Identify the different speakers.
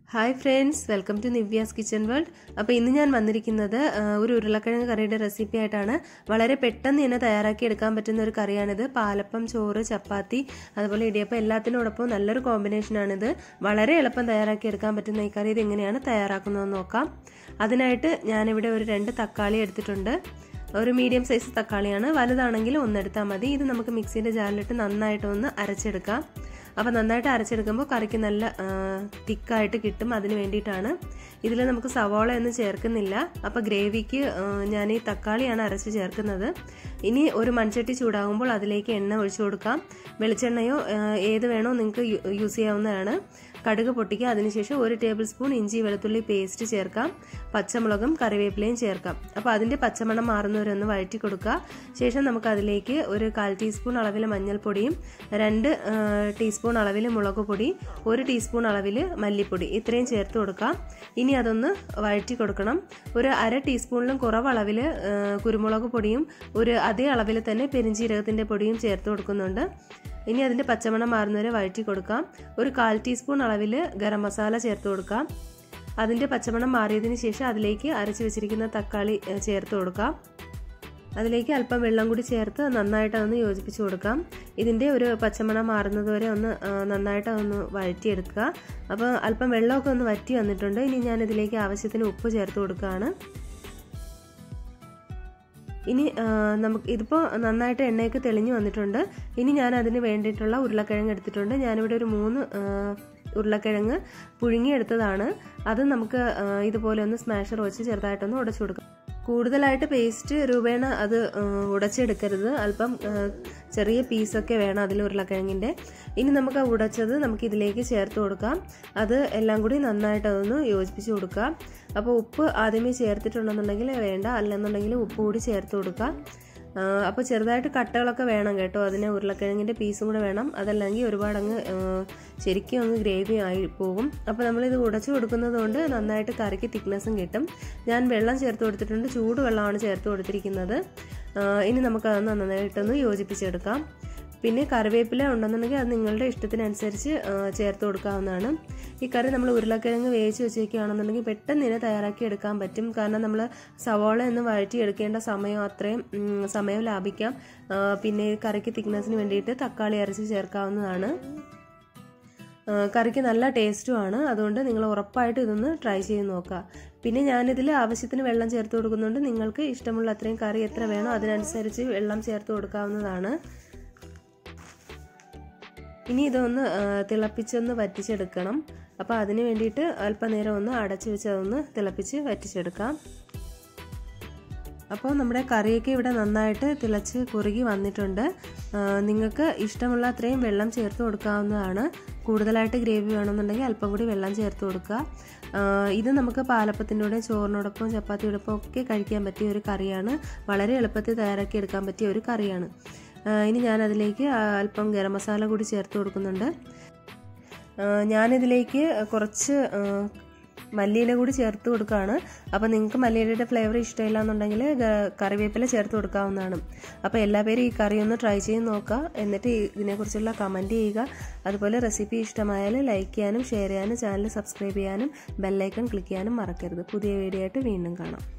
Speaker 1: hi friends welcome to Nivya's kitchen world അപ്പോൾ ഇന്ന് ഞാൻ വന്നിരിക്കുന്നത് ആ, ഒരു ഉരുളക്കിഴങ്ങ് കറിയുടെ റെസിപ്പി ആയിട്ടാണ് വളരെ പെട്ടെന്ന് തന്നെ തയ്യാറാക്കി എടുക്കാൻ പറ്റുന്ന ഒരു കറിയാണിത് പാലപ്പം ചോറ് ചപ്പാത്തി അതുപോലെ ഇടിയപ്പം എല്ലാത്തിനോടൊപ്പം നല്ലൊരു കോമ്പിനേഷനാണിത് വളരെ എളുപ്പം തയ്യാറാക്കി എടുക്കാൻ പറ്റുന്ന ഈ കറി ഇത് എങ്ങനെയാണ് തയ്യാറാക്കുന്നതെന്ന് നോക്കാം അതിനായിട്ട് ഞാനിവിടെ ഒരു രണ്ട് തക്കാളി എടുത്തിട്ടുണ്ട് ഒരു മീഡിയം സൈസ് തക്കാളിയാണ് വലുതാണെങ്കിൽ ഒന്നെടുത്താൽ മതി ഇത് നമുക്ക് മിക്സിയുടെ ജാറിലിട്ട് നന്നായിട്ടൊന്ന് അരച്ചെടുക്കാം അപ്പോൾ നന്നായിട്ട് അരച്ചെടുക്കുമ്പോൾ കറിക്ക് നല്ല തിക്കായിട്ട് കിട്ടും അതിന് വേണ്ടിയിട്ടാണ് ഇതിൽ നമുക്ക് സവാള ഒന്നും ചേർക്കുന്നില്ല അപ്പോൾ ഗ്രേവിക്ക് ഞാൻ ഈ തക്കാളിയാണ് അരച്ച് ചേർക്കുന്നത് ഇനി ഒരു മൺചട്ടി ചൂടാകുമ്പോൾ അതിലേക്ക് എണ്ണ ഒഴിച്ചു കൊടുക്കാം വെളിച്ചെണ്ണയോ ഏത് വേണോ നിങ്ങൾക്ക് യൂസ് ചെയ്യാവുന്നതാണ് കടുക് പൊട്ടിക്കുക അതിനുശേഷം ഒരു ടേബിൾ സ്പൂൺ ഇഞ്ചി വെളുത്തുള്ളി പേസ്റ്റ് ചേർക്കാം പച്ചമുളകും കറിവേപ്പിലയും ചേർക്കാം അപ്പോൾ അതിൻ്റെ പച്ചമണം മാറുന്നവരെ ഒന്ന് വഴറ്റി കൊടുക്കുക ശേഷം നമുക്ക് അതിലേക്ക് ഒരു കാൽ ടീസ്പൂൺ അളവിൽ മഞ്ഞൾപ്പൊടിയും രണ്ട് ടീസ്പൂൺ അളവിൽ മുളക് പൊടി ഒരു ടീസ്പൂൺ അളവിൽ മല്ലിപ്പൊടി ഇത്രയും ചേർത്ത് കൊടുക്കാം ഇനി അതൊന്ന് വഴറ്റി കൊടുക്കണം ഒരു അര ടീസ്പൂണിലും കുറവ് അളവിൽ കുരുമുളക് പൊടിയും ഒരു അതേ അളവിൽ തന്നെ പെരിഞ്ചീരകത്തിൻ്റെ പൊടിയും ചേർത്ത് കൊടുക്കുന്നുണ്ട് ഇനി അതിൻ്റെ പച്ചമണം മാറുന്നവരെ വഴറ്റി കൊടുക്കാം ഒരു കാൽ ടീസ്പൂൺ അളവിൽ ഗരം മസാല ചേർത്ത് കൊടുക്കാം അതിൻ്റെ പച്ചമണം മാറിയതിന് ശേഷം അതിലേക്ക് അരച്ച് വെച്ചിരിക്കുന്ന തക്കാളി ചേർത്ത് കൊടുക്കാം അതിലേക്ക് അല്പം വെള്ളം കൂടി ചേർത്ത് നന്നായിട്ട് അതൊന്ന് യോജിപ്പിച്ച് കൊടുക്കാം ഇതിൻ്റെ ഒരു പച്ചമണം മാറുന്നത് വരെ ഒന്ന് നന്നായിട്ട് അതൊന്ന് വഴറ്റിയെടുക്കുക അപ്പോൾ അല്പം വെള്ളമൊക്കെ ഒന്ന് വറ്റി വന്നിട്ടുണ്ട് ഇനി ഞാൻ ഇതിലേക്ക് ആവശ്യത്തിന് ഉപ്പ് ചേർത്ത് കൊടുക്കുകയാണ് ഇനി നമുക്ക് ഇതിപ്പോൾ നന്നായിട്ട് എണ്ണയൊക്കെ തെളിഞ്ഞു വന്നിട്ടുണ്ട് ഇനി ഞാൻ അതിന് വേണ്ടിയിട്ടുള്ള ഉരുളക്കിഴങ്ങ് എടുത്തിട്ടുണ്ട് ഞാനിവിടെ ഒരു മൂന്ന് ഉരുളക്കിഴങ്ങ് പുഴുങ്ങിയെടുത്തതാണ് അത് നമുക്ക് ഇതുപോലെ ഒന്ന് സ്മാഷർ വെച്ച് ചെറുതായിട്ടൊന്ന് ഉടച്ചു കൊടുക്കാം കൂടുതലായിട്ട് പേസ്റ്റ് രൂപേണ അത് ഉടച്ചെടുക്കരുത് അല്പം ചെറിയ പീസൊക്കെ വേണം അതിൽ ഉരുളക്കിഴങ്ങിൻ്റെ ഇനി നമുക്ക് ഉടച്ചത് നമുക്ക് ഇതിലേക്ക് ചേർത്ത് കൊടുക്കാം അത് എല്ലാം കൂടി നന്നായിട്ട് അതൊന്ന് യോജിപ്പിച്ച് കൊടുക്കാം അപ്പോൾ ഉപ്പ് ആദ്യമേ ചേർത്തിട്ടുണ്ടെന്നുണ്ടെങ്കിൽ വേണ്ട അല്ലെന്നുണ്ടെങ്കിൽ ഉപ്പ് കൂടി ചേർത്ത് കൊടുക്കാം അപ്പോൾ ചെറുതായിട്ട് കട്ടകളൊക്കെ വേണം കേട്ടോ അതിന് ഉരുളക്കിഴങ്ങിൻ്റെ പീസും കൂടെ വേണം അതല്ലെങ്കിൽ ഒരുപാട് അങ്ങ് ശരിക്കും അങ്ങ് ഗ്രേവി ആയി പോകും അപ്പോൾ നമ്മളിത് ഉടച്ചു കൊടുക്കുന്നത് കൊണ്ട് നന്നായിട്ട് കറിക്ക് തിക്നെസ്സും കിട്ടും ഞാൻ വെള്ളം ചേർത്ത് കൊടുത്തിട്ടുണ്ട് ചൂട് വെള്ളമാണ് ചേർത്ത് കൊടുത്തിരിക്കുന്നത് ഇനി നമുക്കത് നന്നായിട്ടൊന്ന് യോജിപ്പിച്ചെടുക്കാം പിന്നെ കറിവേപ്പില ഉണ്ടെന്നുണ്ടെങ്കിൽ അത് നിങ്ങളുടെ ഇഷ്ടത്തിനനുസരിച്ച് ചേർത്ത് കൊടുക്കാവുന്നതാണ് ഈ കറി നമ്മൾ ഉരുളക്കിഴങ്ങ് വേവിച്ച് വെച്ചേക്കുകയാണെന്നുണ്ടെങ്കിൽ പെട്ടെന്ന് തന്നെ തയ്യാറാക്കി എടുക്കാൻ പറ്റും കാരണം നമ്മൾ സവാള എന്ന് വഴറ്റി എടുക്കേണ്ട സമയം അത്രയും സമയം ലാഭിക്കാം പിന്നെ കറിക്ക് തിക്നെസ്സിന് വേണ്ടിയിട്ട് തക്കാളി അരച്ച് ചേർക്കാവുന്നതാണ് കറിക്ക് നല്ല ടേസ്റ്റുമാണ് അതുകൊണ്ട് നിങ്ങൾ ഉറപ്പായിട്ട് ഇതൊന്ന് ട്രൈ ചെയ്ത് നോക്കുക പിന്നെ ഞാനിതിൽ ആവശ്യത്തിന് വെള്ളം ചേർത്ത് കൊടുക്കുന്നുണ്ട് നിങ്ങൾക്ക് ഇഷ്ടമുള്ള അത്രയും കറി എത്ര വേണോ അതിനനുസരിച്ച് വെള്ളം ചേർത്ത് കൊടുക്കാവുന്നതാണ് ഇനി ഇതൊന്ന് തിളപ്പിച്ചൊന്ന് വറ്റിച്ചെടുക്കണം അപ്പോൾ അതിന് വേണ്ടിയിട്ട് അല്പനേരം ഒന്ന് അടച്ചു വെച്ച് അതൊന്ന് തിളപ്പിച്ച് വറ്റിച്ചെടുക്കാം അപ്പോൾ നമ്മുടെ കറിയൊക്കെ ഇവിടെ നന്നായിട്ട് തിളച്ച് കുറുകി വന്നിട്ടുണ്ട് നിങ്ങൾക്ക് ഇഷ്ടമുള്ള അത്രയും വെള്ളം ചേർത്ത് കൊടുക്കാവുന്നതാണ് കൂടുതലായിട്ട് ഗ്രേവി വേണമെന്നുണ്ടെങ്കിൽ അല്പം കൂടി വെള്ളം ചേർത്ത് കൊടുക്കുക ഇത് നമുക്ക് പാലപ്പത്തിനോടും ചോറിനോടൊപ്പം ചപ്പാത്തിയോടൊപ്പം ഒക്കെ കഴിക്കാൻ പറ്റിയ ഒരു കറിയാണ് വളരെ എളുപ്പത്തിൽ തയ്യാറാക്കി എടുക്കാൻ പറ്റിയ ഒരു കറിയാണ് ഇനി ഞാൻ അതിലേക്ക് അല്പം ഗരം മസാല കൂടി ചേർത്ത് കൊടുക്കുന്നുണ്ട് ഞാനിതിലേക്ക് കുറച്ച് മല്ലിയില കൂടി ചേർത്ത് കൊടുക്കുകയാണ് അപ്പോൾ നിങ്ങൾക്ക് മല്ലിയിലയുടെ ഫ്ലേവർ ഇഷ്ടമില്ല എന്നുണ്ടെങ്കിൽ കറിവേപ്പില ചേർത്ത് കൊടുക്കാവുന്നതാണ് അപ്പോൾ എല്ലാ പേരും ഈ കറി ഒന്ന് ട്രൈ ചെയ്ത് നോക്കുക എന്നിട്ട് ഇതിനെക്കുറിച്ചുള്ള കമൻറ്റ് ചെയ്യുക അതുപോലെ റെസിപ്പി ഇഷ്ടമായാൽ ലൈക്ക് ചെയ്യാനും ഷെയർ ചെയ്യാനും ചാനൽ സബ്സ്ക്രൈബ് ചെയ്യാനും ബെല്ലൈക്കൺ ക്ലിക്ക് ചെയ്യാനും മറക്കരുത് പുതിയ വീഡിയോ ആയിട്ട് വീണ്ടും കാണാം